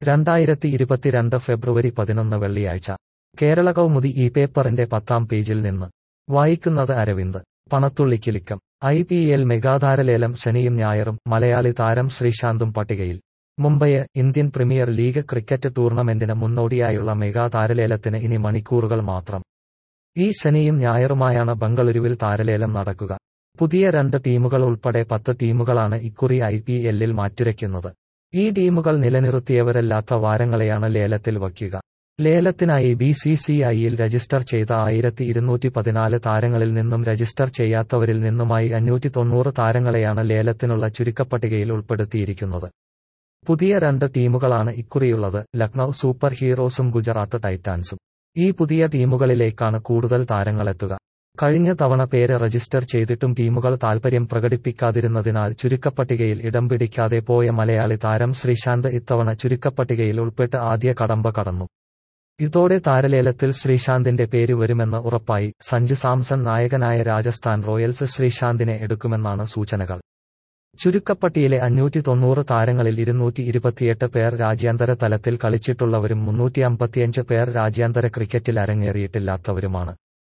രണ്ടായിരത്തി ഇരുപത്തിരണ്ട് ഫെബ്രുവരി പതിനൊന്ന് വെള്ളിയാഴ്ച കേരള കൗമുദി ഈ പേപ്പറിന്റെ പത്താം പേജിൽ നിന്ന് വായിക്കുന്നത് അരവിന്ദ് പണത്തുള്ളിക്കിലിക്കം ഐ പി എൽ മെഗാതാരലേലം ശനിയും ഞായറും മലയാളി താരം ശ്രീശാന്തും പട്ടികയിൽ Mumbai Indian Premier League cricket ടൂർണമെന്റിന് മുന്നോടിയായുള്ള മെഗാ താരലേലത്തിന് ഇനി മണിക്കൂറുകൾ മാത്രം ഈ ശനിയും ഞായറുമായാണ് ബംഗളൂരുവിൽ താരലേലം നടക്കുക പുതിയ രണ്ട് ടീമുകൾ ഉൾപ്പെടെ പത്ത് ടീമുകളാണ് ഇക്കുറി ഐ പി എല്ലിൽ മാറ്റുരയ്ക്കുന്നത് ഈ ടീമുകൾ നിലനിർത്തിയവരല്ലാത്ത വാരങ്ങളെയാണ് ലേലത്തിൽ വയ്ക്കുക ലേലത്തിനായി ബി സി സി ഐയിൽ രജിസ്റ്റർ ചെയ്ത ആയിരത്തി ഇരുന്നൂറ്റി പതിനാല് താരങ്ങളിൽ നിന്നും രജിസ്റ്റർ ചെയ്യാത്തവരിൽ നിന്നുമായി അഞ്ഞൂറ്റി തൊണ്ണൂറ് താരങ്ങളെയാണ് ലേലത്തിനുള്ള ചുരുക്കപ്പട്ടികയിൽ ഉൾപ്പെടുത്തിയിരിക്കുന്നത് പുതിയ രണ്ട് ടീമുകളാണ് ഇക്കുറിയുള്ളത് ലക്നൌ സൂപ്പർ ഹീറോസും ഗുജറാത്ത് ടൈറ്റാൻസും ഈ പുതിയ ടീമുകളിലേക്കാണ് കൂടുതൽ താരങ്ങളെത്തുക കഴിഞ്ഞ തവണ പേര് രജിസ്റ്റർ ചെയ്തിട്ടും ടീമുകൾ താൽപര്യം പ്രകടിപ്പിക്കാതിരുന്നതിനാൽ ചുരുക്കപ്പട്ടികയിൽ ഇടം പിടിക്കാതെ പോയ മലയാളി താരം ശ്രീശാന്ത് ഇത്തവണ ചുരുക്കപ്പട്ടികയിൽ ഉൾപ്പെട്ട് ആദ്യ കടമ്പ കടന്നു ഇതോടെ താരലേലത്തിൽ ശ്രീശാന്തിന്റെ പേര് വരുമെന്ന് ഉറപ്പായി സഞ്ജു സാംസൺ നായകനായ രാജസ്ഥാൻ റോയൽസ് ശ്രീശാന്തിനെ എടുക്കുമെന്നാണ് സൂചനകൾ ചുരുക്കപ്പട്ടിയിലെ അഞ്ഞൂറ്റി തൊണ്ണൂറ് താരങ്ങളിൽ ഇരുന്നൂറ്റി ഇരുപത്തിയെട്ട് പേർ രാജ്യാന്തര തലത്തിൽ കളിച്ചിട്ടുള്ളവരും മുന്നൂറ്റി അമ്പത്തിയഞ്ച് പേർ രാജ്യാന്തര ക്രിക്കറ്റിൽ അരങ്ങേറിയിട്ടില്ലാത്തവരുമാണ്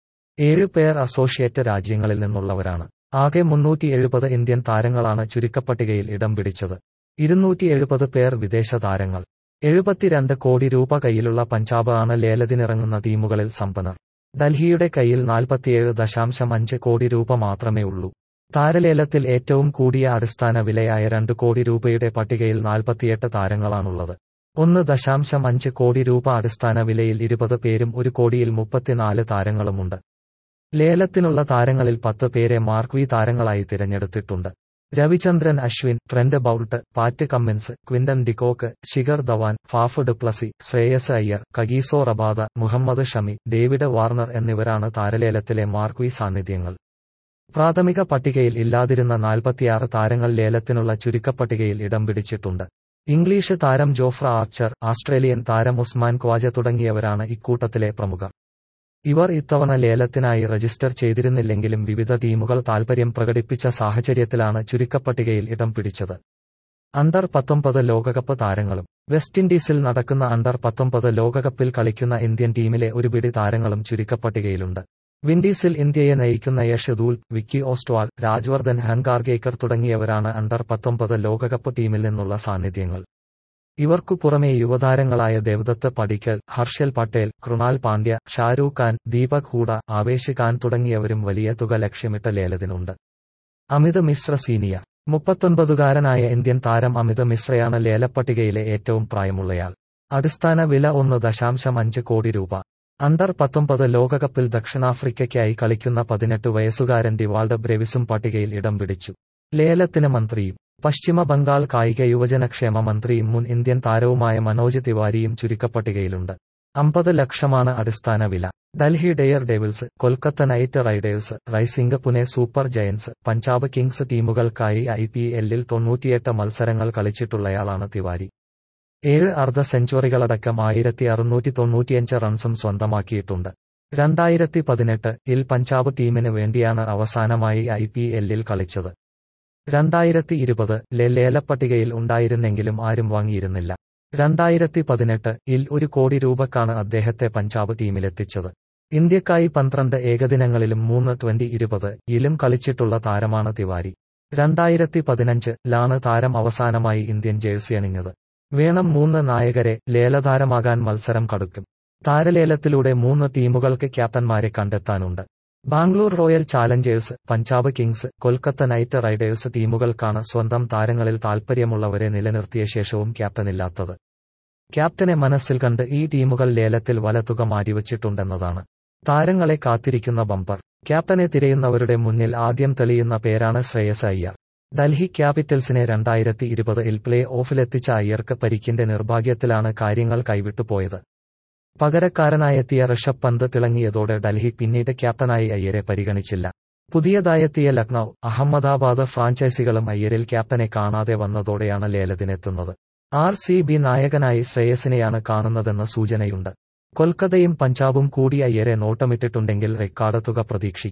ഏഴ് പേർ അസോസിയേറ്റ് രാജ്യങ്ങളിൽ നിന്നുള്ളവരാണ് ആകെ മുന്നൂറ്റി എഴുപത് ഇന്ത്യൻ താരങ്ങളാണ് ചുരുക്കപ്പട്ടികയിൽ ഇടം പിടിച്ചത് ഇരുന്നൂറ്റി എഴുപത് പേർ വിദേശ താരങ്ങൾ എഴുപത്തിരണ്ട് കോടി രൂപ കയ്യിലുള്ള പഞ്ചാബ് ആണ് ലേലത്തിനിറങ്ങുന്ന ടീമുകളിൽ സമ്പന്നർ ഡൽഹിയുടെ കയ്യിൽ നാൽപ്പത്തിയേഴ് ദശാംശം അഞ്ച് കോടി രൂപ മാത്രമേ ഉള്ളൂ താരലേലത്തിൽ ഏറ്റവും കൂടിയ അടിസ്ഥാന വിലയായ രണ്ട് കോടി രൂപയുടെ പട്ടികയിൽ നാൽപ്പത്തിയെട്ട് താരങ്ങളാണുള്ളത് ഒന്ന് ദശാംശം അഞ്ച് കോടി രൂപ അടിസ്ഥാന വിലയിൽ ഇരുപത് പേരും ഒരു കോടിയിൽ മുപ്പത്തിനാല് താരങ്ങളുമുണ്ട് ലേലത്തിനുള്ള താരങ്ങളിൽ പത്ത് പേരെ മാർക്ക് വി താരങ്ങളായി തിരഞ്ഞെടുത്തിട്ടുണ്ട് Ravichandran Ashwin Trent Boult Pat Cummins Quinton de Kock Shikhar Dhawan Faf du Plessis Shreyas Iyer Kagiso Rabada Mohammed Shami David Warner എന്നിവരാണ് താരലേലത്തിലെ മാർക്ക് വി സാന്നിധ്യങ്ങൾ പ്രാഥമിക പട്ടികയിൽ ഇല്ലാതിരുന്ന നാൽപ്പത്തിയാറ് താരങ്ങൾ ലേലത്തിനുള്ള ചുരുക്കപ്പട്ടികയിൽ ഇടം പിടിച്ചിട്ടുണ്ട് ഇംഗ്ലീഷ് താരം ജോഫ്ര ആർച്ചർ ആസ്ട്രേലിയൻ താരം ഉസ്മാൻ ഖ്വാജ തുടങ്ങിയവരാണ് ഇക്കൂട്ടത്തിലെ പ്രമുഖർ ഇവർ ഇത്തവണ ലേലത്തിനായി രജിസ്റ്റർ ചെയ്തിരുന്നില്ലെങ്കിലും വിവിധ ടീമുകൾ താൽപര്യം പ്രകടിപ്പിച്ച സാഹചര്യത്തിലാണ് ചുരുക്കപ്പട്ടികയിൽ ഇടം പിടിച്ചത് അണ്ടർ പത്തൊമ്പത് ലോകകപ്പ് താരങ്ങളും വെസ്റ്റ് ഇൻഡീസിൽ നടക്കുന്ന അണ്ടർ പത്തൊമ്പത് ലോകകപ്പിൽ കളിക്കുന്ന ഇന്ത്യൻ ടീമിലെ ഒരു പിടി താരങ്ങളും ചുരുക്കപ്പട്ടികയിലുണ്ട് വിൻഡീസിൽ ഇന്ത്യയെ നയിക്കുന്ന യഷദൂൽ വിക്കി ഓസ്റ്റ്വാൾ രാജ്വർദ്ധൻ ഹൻകാർഗേക്കർ തുടങ്ങിയവരാണ് അണ്ടർ പത്തൊമ്പത് ലോകകപ്പ് ടീമിൽ നിന്നുള്ള സാന്നിധ്യങ്ങൾ ഇവർക്കു പുറമെ യുവതാരങ്ങളായ ദേവദത്ത് പടിക്കൽ ഹർഷൽ പട്ടേൽ കൃണാൽ പാണ്ഡ്യ ഷാരൂഖ് ഖാൻ ദീപക് ഹൂഡ ആവേശ് ഖാൻ തുടങ്ങിയവരും വലിയ തുക ലക്ഷ്യമിട്ട ലേലത്തിനുണ്ട് അമിത് മിശ്ര സീനിയർ മുപ്പത്തൊൻപതുകാരനായ ഇന്ത്യൻ താരം അമിത് മിശ്രയാണ് ലേലപ്പട്ടികയിലെ ഏറ്റവും പ്രായമുള്ളയാൾ അടിസ്ഥാന വില ഒന്ന് ദശാംശം അഞ്ച് കോടി രൂപ അണ്ടർ പത്തൊമ്പത് ലോകകപ്പിൽ ദക്ഷിണാഫ്രിക്കയ്ക്കായി കളിക്കുന്ന പതിനെട്ട് വയസ്സുകാരൻ ഡിവാൾഡ് ബ്രെവിസും പട്ടികയിൽ ഇടം പിടിച്ചു ലേലത്തിന് മന്ത്രിയും പശ്ചിമ ബംഗാൾ കായിക യുവജനക്ഷേമ മന്ത്രിയും മുൻ ഇന്ത്യൻ താരവുമായ മനോജ് തിവാരിയും ചുരുക്കപ്പട്ടികയിലുണ്ട് അമ്പത് ലക്ഷമാണ് അടിസ്ഥാന വില Delhi Daredevils Kolkata Knight Riders Rising Pune Super Giants Punjab Kings ടീമുകൾക്കായി ഐ പി എല്ലിൽ തൊണ്ണൂറ്റിയെട്ട് മത്സരങ്ങൾ കളിച്ചിട്ടുള്ളയാളാണ് തിവാരി ഏഴ് അർദ്ധ സെഞ്ചുറികളടക്കം ആയിരത്തി അറുന്നൂറ്റി തൊണ്ണൂറ്റിയഞ്ച് റൺസും സ്വന്തമാക്കിയിട്ടുണ്ട് രണ്ടായിരത്തി പതിനെട്ട് ഇൽ പഞ്ചാബ് ടീമിന് വേണ്ടിയാണ് അവസാനമായി ഐ പി എല്ലിൽ കളിച്ചത് രണ്ടായിരത്തി ഇരുപത് ലെ ലേലപ്പട്ടികയിൽ ഉണ്ടായിരുന്നെങ്കിലും ആരും വാങ്ങിയിരുന്നില്ല രണ്ടായിരത്തി പതിനെട്ട് ഇൽ ഒരു കോടി രൂപക്കാണ് അദ്ദേഹത്തെ പഞ്ചാബ് ടീമിലെത്തിച്ചത് ഇന്ത്യക്കായി പന്ത്രണ്ട് ഏകദിനങ്ങളിലും മൂന്ന് ട്വന്റി ഇരുപത് ഇലും കളിച്ചിട്ടുള്ള താരമാണ് തിവാരി രണ്ടായിരത്തി പതിനഞ്ച് ലാണ് താരം അവസാനമായി ഇന്ത്യൻ ജേഴ്സി അണിഞ്ഞത് വേണം മൂന്ന് നായകരെ ലേലതാരമാകാൻ മത്സരം കടുക്കും താരലേലത്തിലൂടെ മൂന്ന് ടീമുകൾക്ക് ക്യാപ്റ്റന്മാരെ കണ്ടെത്താനുണ്ട് Bangalore Royal Challengers Punjab Kings Kolkata Knight Riders ടീമുകൾക്കാണ് സ്വന്തം താരങ്ങളിൽ താൽപ്പര്യമുള്ളവരെ നിലനിർത്തിയ ശേഷവും ക്യാപ്റ്റനില്ലാത്തത് ക്യാപ്റ്റനെ മനസ്സിൽ കണ്ട് ഈ ടീമുകൾ ലേലത്തിൽ വലത്തുക മാറ്റിവച്ചിട്ടുണ്ടെന്നതാണ് താരങ്ങളെ കാത്തിരിക്കുന്ന ബമ്പർ ക്യാപ്റ്റനെ തിരയുന്നവരുടെ മുന്നിൽ ആദ്യം തെളിയുന്ന പേരാണ് ശ്രേയസ് അയ്യർ ഡൽഹി ക്യാപിറ്റൽസിനെ രണ്ടായിരത്തി ഇരുപതിൽ പ്ലേ ഓഫിലെത്തിച്ച അയ്യർക്ക് പരിക്കിന്റെ നിർഭാഗ്യത്തിലാണ് കാര്യങ്ങൾ കൈവിട്ടുപോയത് പകരക്കാരനായെത്തിയ ഋഷഭ് പന്ത് തിളങ്ങിയതോടെ ഡൽഹി പിന്നീട് ക്യാപ്റ്റനായി അയ്യരെ പരിഗണിച്ചില്ല പുതിയതായെത്തിയ ലക്നൌ അഹമ്മദാബാദ് ഫ്രാഞ്ചൈസികളും അയ്യരിൽ ക്യാപ്റ്റനെ കാണാതെ വന്നതോടെയാണ് ലേലത്തിനെത്തുന്നത് ആർ സി ബി നായകനായി ശ്രേയസിനെയാണ് കാണുന്നതെന്ന സൂചനയുണ്ട് കൊൽക്കത്തയും പഞ്ചാബും കൂടി അയ്യരെ നോട്ടമിട്ടിട്ടുണ്ടെങ്കിൽ റെക്കാർഡ് തുക പ്രതീക്ഷിക്കാം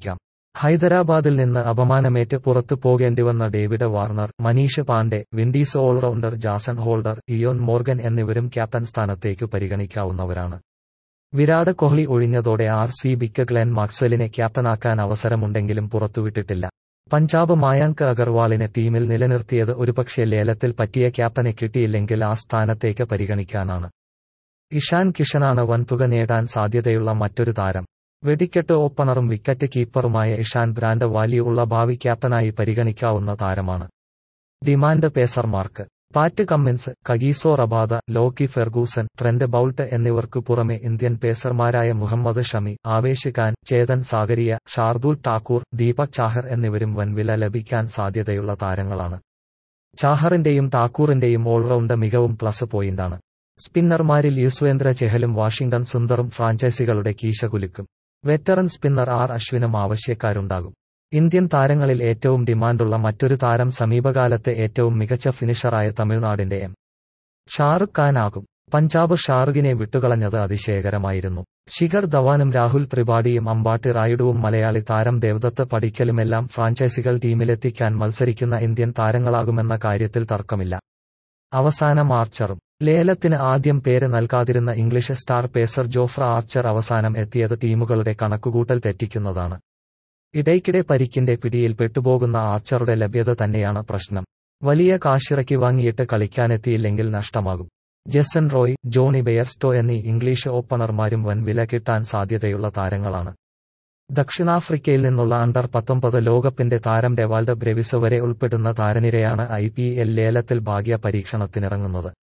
ഹൈദരാബാദിൽ നിന്ന് അപമാനമേറ്റ് പുറത്തു പോകേണ്ടിവന്ന David Warner Manish Pandey Windies allrounder Jason Holder Eoin Morgan എന്നിവരും ക്യാപ്റ്റൻ സ്ഥാനത്തേക്കു പരിഗണിക്കാവുന്നവരാണ് വിരാട് കോഹ്ലി ഒഴിഞ്ഞതോടെ ആർ സി ബിക്ക് ഗ്ലെൻ മാക്സ്വെലിനെ ക്യാപ്റ്റനാക്കാൻ അവസരമുണ്ടെങ്കിലും പുറത്തുവിട്ടിട്ടില്ല പഞ്ചാബ് മായാങ്ക് അഗർവാളിനെ ടീമിൽ നിലനിർത്തിയത് ഒരുപക്ഷെ ലേലത്തിൽ പറ്റിയ ക്യാപ്റ്റനെ കിട്ടിയില്ലെങ്കിൽ ആ സ്ഥാനത്തേക്ക് പരിഗണിക്കാനാണ് ഇഷാൻ കിഷനാണ് വൻതുക നേടാൻ സാധ്യതയുള്ള മറ്റൊരു താരം വെടിക്കെട്ട് ഓപ്പണറും വിക്കറ്റ് കീപ്പറുമായ ഇഷാൻ ബ്രാൻഡ് വാല്യൂ ഉള്ള ഭാവി ക്യാപ്റ്റനായി പരിഗണിക്കാവുന്ന താരമാണ് ഡിമാൻഡ് പേസർമാർക്ക് Pat Cummins Kagiso Rabada Lockie Ferguson Trent Boult എന്നിവർക്കു പുറമെ ഇന്ത്യൻ പേസർമാരായ മുഹമ്മദ് ഷമി ആവേശ് ഖാൻ ചേതൻ സാഗരിയ ഷാർദുൽ ഠാക്കൂർ ദീപക് ചാഹർ എന്നിവരും വൻവില ലഭിക്കാൻ സാധ്യതയുള്ള താരങ്ങളാണ് ചാഹറിന്റെയും ഠാക്കൂറിന്റെയും ഓൾറൗണ്ട് മികവും പ്ലസ് പോയിന്റാണ് സ്പിന്നർമാരിൽ യുസ്വേന്ദ്ര ചെഹലും വാഷിംഗ്ടൺ സുന്ദറും ഫ്രാഞ്ചൈസികളുടെ കീശ കുലുക്കും വെറ്ററൻ സ്പിന്നർ ആർ അശ്വിനും ആവശ്യക്കാരുണ്ടാകും ഇന്ത്യൻ താരങ്ങളിൽ ഏറ്റവും ഡിമാൻഡുള്ള മറ്റൊരു താരം സമീപകാലത്തെ ഏറ്റവും മികച്ച ഫിനിഷറായ തമിഴ്നാടിന്റെ എം ഷാറുഖ് ഖാനാകും പഞ്ചാബ് ഷാറുഖിനെ വിട്ടുകളഞ്ഞത് അതിശയകരമായിരുന്നു ശിഖർ ധവാനും രാഹുൽ ത്രിപാഠിയും അമ്പാട്ടി റായിഡുവും മലയാളി താരം ദേവദത്ത് പടിക്കലുമെല്ലാം ഫ്രാഞ്ചൈസികൾ ടീമിലെത്തിക്കാൻ മത്സരിക്കുന്ന ഇന്ത്യൻ താരങ്ങളാകുമെന്ന കാര്യത്തിൽ തർക്കമില്ല അവസാനം ആർച്ചറും ലേലത്തിന് ആദ്യം പേര് നൽകാതിരുന്ന English star pacer Jofra Archer അവസാനം എത്തിയത് ടീമുകളുടെ കണക്കുകൂട്ടൽ തെറ്റിക്കുന്നതാണ് ഇടയ്ക്കിടെ പരിക്കിന്റെ പിടിയിൽ പെട്ടുപോകുന്ന ആർച്ചറുടെ ലഭ്യത തന്നെയാണ് പ്രശ്നം വലിയ കാശിറക്കി വാങ്ങിയിട്ട് കളിക്കാനെത്തിയില്ലെങ്കിൽ നഷ്ടമാകും ജെസൻ റോയ് ജോണി ബെയർസ്റ്റോ എന്നീ ഇംഗ്ലീഷ് ഓപ്പണർമാരും വൻ വില കിട്ടാൻ സാധ്യതയുള്ള താരങ്ങളാണ് ദക്ഷിണാഫ്രിക്കയിൽ നിന്നുള്ള അണ്ടർ പത്തൊമ്പത് ലോകകപ്പിന്റെ താരം ഡെവാൾഡ് ബ്രെവിസ് വരെ ഉൾപ്പെടുന്ന താരനിരയാണ് ഐ പി എൽ ലേലത്തിൽ ഭാഗ്യ പരീക്ഷണത്തിനിറങ്ങുന്നത്